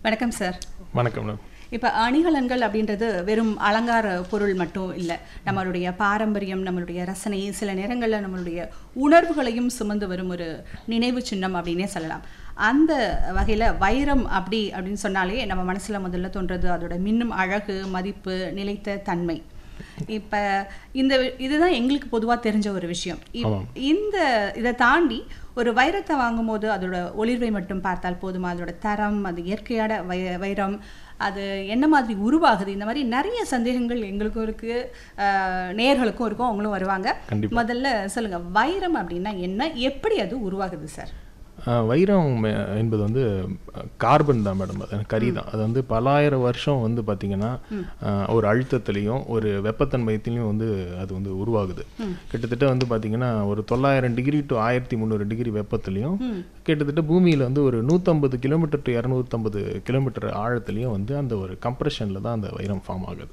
வணக்கம் சார் வணக்கம் மேடம் இப்போ அணிகலன்கள் அப்படின்றது வெறும் அலங்கார பொருள் மட்டும் இல்லை நம்மளுடைய பாரம்பரியம் நம்மளுடைய ரசனை சில நேரங்களில் நம்மளுடைய உணர்வுகளையும் சுமந்து வரும் ஒரு நினைவு சின்னம் அப்படின்னே சொல்லலாம் அந்த வகையில் வைரம் அப்படி அப்படின்னு சொன்னாலே நம்ம மனசில் முதல்ல தோன்றது அதோட மின்னும் அழகு மதிப்பு நிலைத்த தன்மை இப்போ இந்த இதுதான் எங்களுக்கு பொதுவாக தெரிஞ்ச ஒரு விஷயம் இப்- ஆமாம். இந்த இதை தாண்டி ஒரு வைரத்தை வாங்கும்போது அதோட ஒளிர்வை மட்டும் பார்த்தால் போதுமா அதோட தரம் அது இயற்கையான வை வைரம் அது என்ன மாதிரி உருவாகுது இந்த மாதிரி நிறைய சந்தேகங்கள் எங்களுக்கும் இருக்கு அஹ், நேயர்களுக்கும் இருக்கும் அவங்களும் வருவாங்க கண்டிப்பா. முதல்ல சொல்லுங்க வைரம் அப்படின்னா என்ன எப்படி அது உருவாகுது சார் ஆஹ் வைரம் மெ- என்பது வந்து கார்பன் தான் மேடம் அது கரி தான் அது வந்து பலாயிரம் வருஷம் வந்து பார்த்தீங்கன்னா ஆஹ் ஒரு அழுத்தத்துலேயும் ஒரு வெப்பத்தன்மையத்திலையும் வந்து அது வந்து உருவாகுது கிட்டத்தட்ட வந்து பார்த்தீங்கன்னா ஒரு தொள்ளாயிரம் டிகிரி டு ஆயிரத்தி முந்நூறு டிகிரி வெப்பத்துலையும் கிட்டத்தட்ட பூமியில் வந்து ஒரு நூற்றம்பது கிலோமீட்டர் டு இரநூத்தம்பது கிலோமீட்டர் ஆழத்துலையும் வந்து அந்த ஒரு கம்ப்ரெஷனில் தான் அந்த வைரம் ஃபார்ம் ஆகுது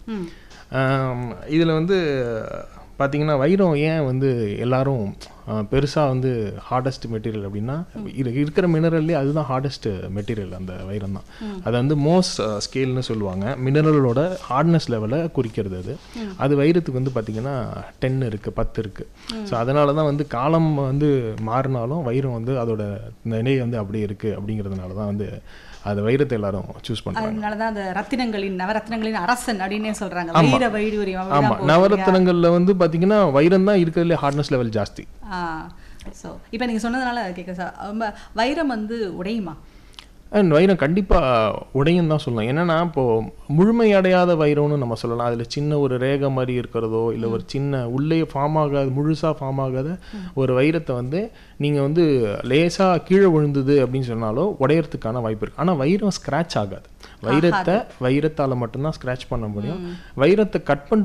இதில் வந்து பார்த்தீங்கன்னா வைரம் ஏன் வந்து எல்லாரும் பெருசாக வந்து ஹார்டஸ்ட் மெட்டீரியல் அப்படின்னா இரு இருக்கிற மினரல்லே அதுதான் ஹார்டஸ்ட் மெட்டீரியல் அந்த வைரம் தான் அது வந்து மோஸ் ஸ்கேல்னு சொல்லுவாங்க மினரலோட ஹார்ட்னஸ் லெவலை குறிக்கிறது அது அது வைரத்துக்கு வந்து பார்த்தீங்கன்னா டென் இருக்குது பத்து இருக்குது ஸோ அதனால தான் வந்து காலம் வந்து மாறினாலும் வைரம் வந்து அதோட நிலை வந்து அப்படியே இருக்குது அப்படிங்கிறதுனால தான் வந்து அது வைரத்தை எல்லாரும் சூஸ் பண்ணுறாங்க அதனாலதான் அந்த ரத்தினங்களின் நவரத்தினங்களின் அரசன் அப்படின்னே சொல்றாங்க ஆமா. வைர வைடூரியம் ஆமா அப்படிதான் போகுது இல்லையா? நவரத்னங்கள்ல வந்து பாத்தீங்கன்னா வைரம் தான் இருக்கிறதுல ஹார்ட்னஸ் லெவல் ஜாஸ்தி ஆ ஸோ இப்போ நீங்க சொன்னதுனால கேட்க சார் ரொம்ப வைரம் வந்து உடையுமா அண்ட் வைரம் கண்டிப்பா உடையும் தான் சொல்லலாம் என்னன்னா இப்போ முழுமையடையாத வைரம்னு நம்ம சொல்லலாம் அதுல சின்ன ஒரு ரேகை மாதிரி இருக்கிறதோ இல்ல ஒரு சின்ன உள்ளே ஃபார்ம் ஆகாத முழுசா ஃபார்ம் ஆகாத ஒரு வைரத்தை வந்து நீங்க வந்து லேசா கீழே விழுந்தது அப்படின்னு சொன்னாலோ உடையறதுக்கான வாய்ப்பு இருக்கு ஆனா வைரம் ஸ்கிராச் ஆகாது வைரத்தை வைரத்தால மட்டும்தான் ஸ்கிராச் பண்ண முடியும் வைரத்தை கட் பண்ணிட்டு